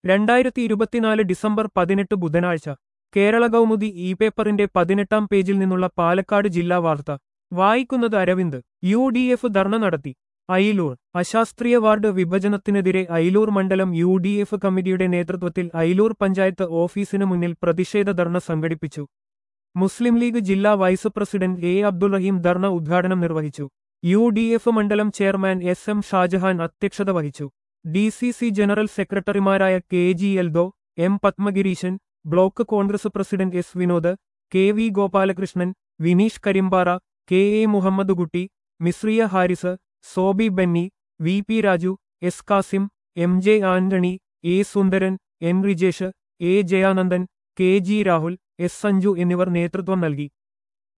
രണ്ടായിരത്തി ഇരുപത്തിനാല് ഡിസംബർ പതിനെട്ട് ബുധനാഴ്ച കേരള കൗമുദി ഇ പേപ്പറിന്റെ പതിനെട്ടാം പേജിൽ നിന്നുള്ള പാലക്കാട് ജില്ലാ വാർത്ത വായിക്കുന്നത് Aravind U D F dharna നടത്തി അയിലൂർ അശാസ്ത്രീയ വാർഡ് വിഭജനത്തിനെതിരെ അയിലൂർ മണ്ഡലം യു ഡി എഫ് കമ്മിറ്റിയുടെ നേതൃത്വത്തിൽ അയിലൂർ പഞ്ചായത്ത് ഓഫീസിന് മുന്നിൽ പ്രതിഷേധ ധർണ സംഘടിപ്പിച്ചു മുസ്ലിം ലീഗ് ജില്ലാ vice president A Abdul Rahim dharna ഉദ്ഘാടനം നിർവഹിച്ചു യു ഡി എഫ് മണ്ഡലം ചെയർമാൻ എസ് എം ഷാജഹാൻ അധ്യക്ഷത വഹിച്ചു ഡി സി സി ജനറൽ സെക്രട്ടറിമാരായ K G Eldho M Padmagireesan block Congress president S Vinod K V Gopalakrishnan Vineesh Karimpara K A Muhammad Kutty Misriya Haris Sobi Benny V P Raju S Kasim M J Antony A Sundaran N Rijesh A Jayanandan K G Rahul S Sanju എന്നിവർ നേതൃത്വം നൽകി